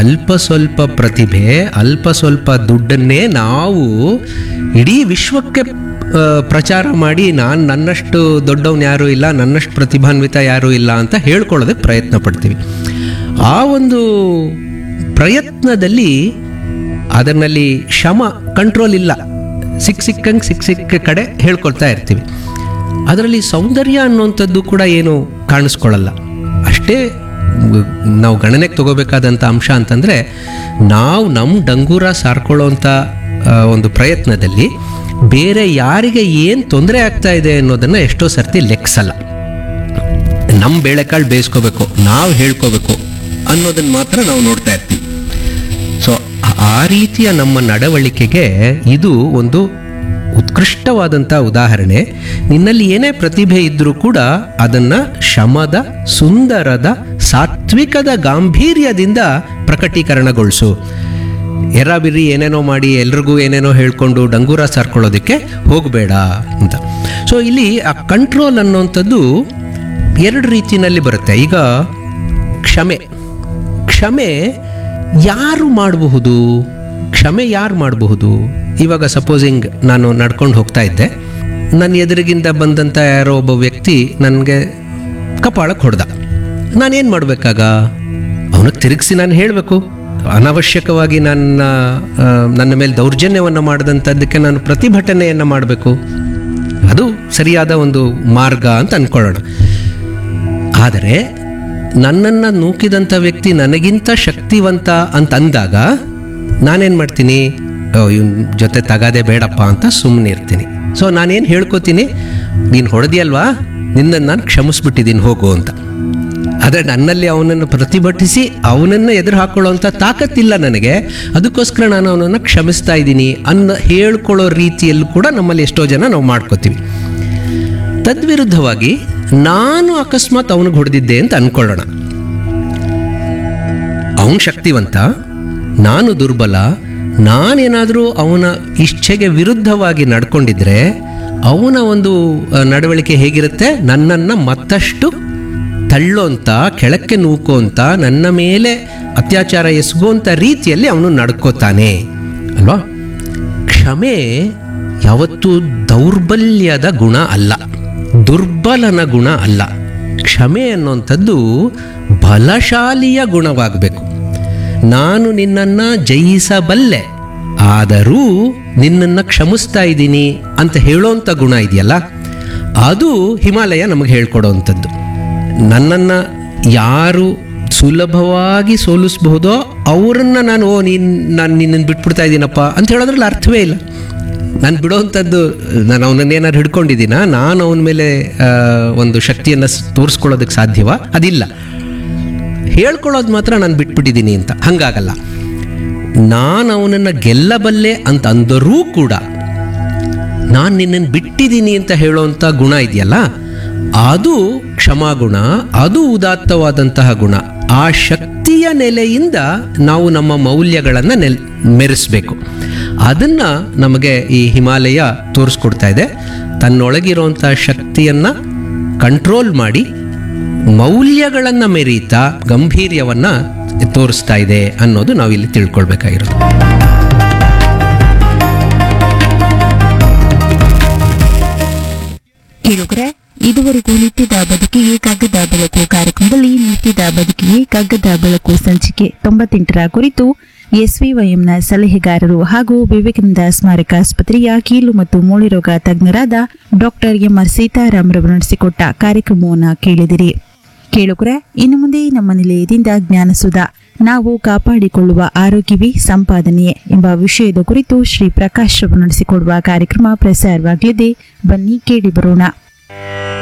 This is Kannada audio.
ಅಲ್ಪ ಸ್ವಲ್ಪ ಪ್ರತಿಭೆ ಅಲ್ಪ ಸ್ವಲ್ಪ ದುಡ್ಡನ್ನೇ ನಾವು ಇಡೀ ವಿಶ್ವಕ್ಕೆ ಆ, ಪ್ರಚಾರ ಮಾಡಿ ನಾನು ನನ್ನಷ್ಟು ದೊಡ್ಡವನು ಯಾರೂ ಇಲ್ಲ ನನ್ನಷ್ಟು ಪ್ರತಿಭಾನ್ವಿತ ಯಾರೂ ಇಲ್ಲ ಅಂತ ಹೇಳ್ಕೊಳ್ಳೋದಕ್ಕೆ ಪ್ರಯತ್ನ ಪಡ್ತೀವಿ ಆ ಒಂದು ಪ್ರಯತ್ನದಲ್ಲಿ ಅದರಲ್ಲಿ ಶ್ರಮ ಕಂಟ್ರೋಲ್ ಇಲ್ಲ ಸಿಕ್ ಸಿಕ್ಕಂಗೆ ಸಿಕ್ ಸಿಕ್ಕ ಕಡೆ ಹೇಳ್ಕೊಳ್ತಾ ಇರ್ತೀವಿ ಅದರಲ್ಲಿ ಸೌಂದರ್ಯ ಅನ್ನುವಂಥದ್ದು ಕೂಡ ಏನು ಕಾಣಿಸ್ಕೊಳ್ಳಲ್ಲ ಅಷ್ಟೇ ಮ್, ನಾವು ಗಣನೆಗೆ ತಗೋಬೇಕಾದಂಥ ಅಂಶ ಅಂತಂದರೆ ನಾವು ನಮ್ಮ ಡಂಗೂರ ಸಾರ್ಕೊಳ್ಳೋವಂಥ ಆ, ಒಂದು ಪ್ರಯತ್ನದಲ್ಲಿ ಬೇರೆ ಯಾರಿಗೆ ಏನು ತೊಂದರೆ ಆಗ್ತಾ ಇದೆ ಅನ್ನೋದನ್ನು ಎಷ್ಟೋ ಸರ್ತಿ ಲೆಕ್ಸಲ್ಲ ನಮ್ಮ ಬೇಳೆಕಾಳು ಬೇಯಿಸ್ಕೋಬೇಕು ನಾವು ಹೇಳ್ಕೋಬೇಕು ಅನ್ನೋದನ್ನ ಮಾತ್ರ ನಾವು ನೋಡ್ತಾ ಇರ್ತೀವಿ ಸೊ ಆ ರೀತಿಯ ನಮ್ಮ ನಡವಳಿಕೆಗೆ ಇದು ಒಂದು ಉತ್ಕೃಷ್ಟವಾದಂಥ ಉದಾಹರಣೆ ನಿನ್ನಲ್ಲಿ ಏನೇ ಪ್ರತಿಭೆ ಇದ್ದರೂ ಕೂಡ ಅದನ್ನು ಶ್ರಮದ ಸುಂದರದ ಸಾತ್ವಿಕದ ಗಾಂಭೀರ್ಯದಿಂದ ಪ್ರಕಟೀಕರಣಗೊಳಿಸು ಎರಾಬಿರಿ ಏನೇನೋ ಮಾಡಿ ಎಲ್ರಿಗೂ ಏನೇನೋ ಹೇಳ್ಕೊಂಡು ಡಂಗೂರ ಸಾರ್ಕೊಳ್ಳೋದಕ್ಕೆ ಹೋಗಬೇಡ ಅಂತ ಸೊ ಇಲ್ಲಿ ಆ ಕಂಟ್ರೋಲ್ ಅನ್ನೋಂಥದ್ದು ಎರಡು ರೀತಿಯಲ್ಲಿ ಬರುತ್ತೆ ಈಗ ಕ್ಷಮೆ ಕ್ಷಮೆ ಯಾರು ಮಾಡಬಹುದು ಕ್ಷಮೆ ಯಾರು ಮಾಡಬಹುದು ಇವಾಗ ಸಪೋಸಿಂಗ್ ನಾನು ನಡ್ಕೊಂಡು ಹೋಗ್ತಾ ಇದ್ದೆ ನನ್ನ ಎದುರಿಗಿಂದ ಬಂದಂಥ ಯಾರೋ ಒಬ್ಬ ವ್ಯಕ್ತಿ ನನಗೆ ಕಪಾಳಕ್ಕೆ ಹೊಡೆದ ನಾನೇನು ಮಾಡಬೇಕಾಗ ಅವನಿಗೆ ತಿರುಗಿಸಿ ನಾನು ಹೇಳಬೇಕು ಅನಾವಶ್ಯಕವಾಗಿ ನನ್ನ ಆ, ನನ್ನ ಮೇಲೆ ದೌರ್ಜನ್ಯವನ್ನು ಮಾಡಿದಂಥದ್ದಕ್ಕೆ ನಾನು ಪ್ರತಿಭಟನೆಯನ್ನು ಮಾಡಬೇಕು ಅದು ಸರಿಯಾದ ಒಂದು ಮಾರ್ಗ ಅಂತ ಅಂದ್ಕೊಳ್ಳೋಣ ಆದರೆ ನನ್ನನ್ನು ನೂಕಿದಂಥ ವ್ಯಕ್ತಿ ನನಗಿಂತ ಶಕ್ತಿವಂತ ಅಂತ ಅಂದಾಗ ನಾನೇನು ಮಾಡ್ತೀನಿ ಇವನ ಜೊತೆ ತಗಾದೆ ಬೇಡಪ್ಪ ಅಂತ ಸುಮ್ಮನೆ ಇರ್ತೀನಿ ಸೊ ನಾನೇನು ಹೇಳ್ಕೊತೀನಿ ನೀನು ಹೊಡೆದಿಯಲ್ವಾ ನಿನ್ನನ್ನು ನಾನು ಕ್ಷಮಿಸ್ಬಿಟ್ಟಿದ್ದೀನಿ ಹೋಗು ಅಂತ ಆದರೆ ನನ್ನಲ್ಲಿ ಅವನನ್ನು ಪ್ರತಿಭಟಿಸಿ ಅವನನ್ನು ಎದುರು ಹಾಕೊಳ್ಳೋವಂಥ ತಾಕತ್ತಿಲ್ಲ ನನಗೆ ಅದಕ್ಕೋಸ್ಕರ ನಾನು ಅವನನ್ನು ಕ್ಷಮಿಸ್ತಾ ಇದ್ದೀನಿ ಅನ್ನೋ ಹೇಳ್ಕೊಳ್ಳೋ ರೀತಿಯಲ್ಲೂ ಕೂಡ ನಮ್ಮಲ್ಲಿ ಎಷ್ಟೋ ಜನ ನಾವು ಮಾಡ್ಕೋತೀವಿ ತದ್ವಿರುದ್ಧವಾಗಿ ನಾನು ಅಕಸ್ಮಾತ್ ಅವನಿಗೆ ಹೊಡೆದಿದ್ದೆ ಅಂತ ಅನ್ಕೊಳ್ಳೋಣ ಅವನು ಶಕ್ತಿವಂತ ನಾನು ದುರ್ಬಲ ನಾನೇನಾದರೂ ಅವನ ಇಚ್ಛೆಗೆ ವಿರುದ್ಧವಾಗಿ ನಡ್ಕೊಂಡಿದ್ರೆ ಅವನ ಒಂದು ಆ, ನಡವಳಿಕೆ ಹೇಗಿರುತ್ತೆ ನನ್ನನ್ನು ಮತ್ತಷ್ಟು ತಳ್ಳೋಂತ ಕೆಳಕ್ಕೆ ನೂಕೋಂತ ನನ್ನ ಮೇಲೆ ಅತ್ಯಾಚಾರ ಎಸಗುವಂಥ ರೀತಿಯಲ್ಲಿ ಅವನು ನಡ್ಕೋತಾನೆ ಅಲ್ವಾ ಕ್ಷಮೆ ಯಾವತ್ತೂ ದೌರ್ಬಲ್ಯದ ಗುಣ ಅಲ್ಲ ದುರ್ಬಲನ ಗುಣ ಅಲ್ಲ ಕ್ಷಮೆ ಅನ್ನುವಂಥದ್ದು ಬಲಶಾಲಿಯ ಗುಣವಾಗಬೇಕು ನಾನು ನಿನ್ನನ್ನು ಜಯಿಸಬಲ್ಲೆ ಆದರೂ ನಿನ್ನನ್ನು ಕ್ಷಮಿಸ್ತಾ ಇದ್ದೀನಿ ಅಂತ ಹೇಳೋಂಥ ಗುಣ ಇದೆಯಲ್ಲ ಅದು ಹಿಮಾಲಯ ನಮಗೆ ಹೇಳ್ಕೊಡೋವಂಥದ್ದು ನನ್ನನ್ನು ಯಾರು ಸುಲಭವಾಗಿ ಸೋಲಿಸ್ಬಹುದೋ ಅವರನ್ನು ನಾನು ಓ ನೀನು ನಾನು ನಿನ್ನನ್ನು ಬಿಟ್ಬಿಡ್ತಾ ಇದ್ದೀನಪ್ಪ ಅಂತ ಹೇಳೋದ್ರಲ್ಲಿ ಅರ್ಥವೇ ಇಲ್ಲ ನಾನು ಬಿಡೋವಂಥದ್ದು ನಾನು ಅವನನ್ನ ಏನಾದ್ರು ಹಿಡ್ಕೊಂಡಿದ್ದೀನ ನಾನು ಅವನ ಮೇಲೆ ಆ, ಒಂದು ಶಕ್ತಿಯನ್ನು ಸ್- ತೋರಿಸ್ಕೊಳ್ಳೋದಕ್ಕೆ ಸಾಧ್ಯವಾ ಅದಿಲ್ಲ ಹೇಳ್ಕೊಳ್ಳೋದು ಮಾತ್ರ ನಾನು ಬಿಟ್ಬಿಟ್ಟಿದ್ದೀನಿ ಅಂತ ಹಂಗಾಗಲ್ಲ ನಾನು ಅವನನ್ನು ಗೆಲ್ಲಬಲ್ಲೆ ಅಂತ ಅಂದರೂ ಕೂಡ ನಾನು ನಿನ್ನನ್ನು ಬಿಟ್ಟಿದ್ದೀನಿ ಅಂತ ಹೇಳೋವಂಥ ಗುಣ ಇದೆಯಲ್ಲ ಅದು ಕ್ಷಮಾಗುಣ ಅದು ಉದಾತ್ತವಾದಂತಹ ಗುಣ ಆ ಶಕ್ತಿಯ ನೆಲೆಯಿಂದ ನಾವು ನಮ್ಮ ಮೌಲ್ಯಗಳನ್ನು ನೆಲ್ ಮೆರೆಸಬೇಕು ಅದನ್ನು ನಮಗೆ ಈ ಹಿಮಾಲಯ ತೋರಿಸ್ಕೊಡ್ತಾ ಇದೆ ತನ್ನೊಳಗಿರುವಂಥ ಶಕ್ತಿಯನ್ನು ಕಂಟ್ರೋಲ್ ಮಾಡಿ ಮೌಲ್ಯಗಳನ್ನು ಮೆರೀತಾ ಗಂಭೀರ್ಯವನ್ನು ತೋರಿಸ್ತಾ ಇದೆ ಅನ್ನೋದು ನಾವಿಲ್ಲಿ ತಿಳ್ಕೊಳ್ಬೇಕಾಗಿರೋದು ಕೇಳುಗರೆ ಇದುವರೆಗೂ ನಿತ್ಯದ ಬದುಕಿಗೆ ಕಗ್ಗದ ಬೆಳಕು ಕಾರ್ಯಕ್ರಮದಲ್ಲಿ ನಿತ್ಯದ ಬದುಕಿಗೆ ಕಗ್ಗದ ಬೆಳಕು ಸಂಚಿಕೆ ತೊಂಬತ್ತೆಂಟರ ಕುರಿತು ಎಸ್ವಿವೈಎಂನ ಸಲಹೆಗಾರರು ಹಾಗೂ ವಿವೇಕಾನಂದ ಸ್ಮಾರಕ ಆಸ್ಪತ್ರೆಯ ಕೀಲು ಮತ್ತು ಮೂಳೆರೋಗ ತಜ್ಞರಾದ ಡಾಕ್ಟರ್ ಎಂಆರ್ ಸೀತಾರಾಮರವರು ನಡೆಸಿಕೊಟ್ಟ ಕಾರ್ಯಕ್ರಮವನ್ನು ಕೇಳಿದಿರಿ ಕೇಳುಗರೆ ಇನ್ನು ಮುಂದೆ ನಮ್ಮ ನಿಲಯದಿಂದ ಜ್ಞಾನಸುಧ ನಾವು ಕಾಪಾಡಿಕೊಳ್ಳುವ ಆರೋಗ್ಯವೇ ಸಂಪಾದನೆಯೇ ಎಂಬ ವಿಷಯದ ಕುರಿತು ಶ್ರೀ ಪ್ರಕಾಶ್ ಅವರು ನಡೆಸಿಕೊಡುವ ಕಾರ್ಯಕ್ರಮ ಪ್ರಸಾರವಾಗಲಿದೆ ಬನ್ನಿ ಕೇಳಿ ಬರೋಣ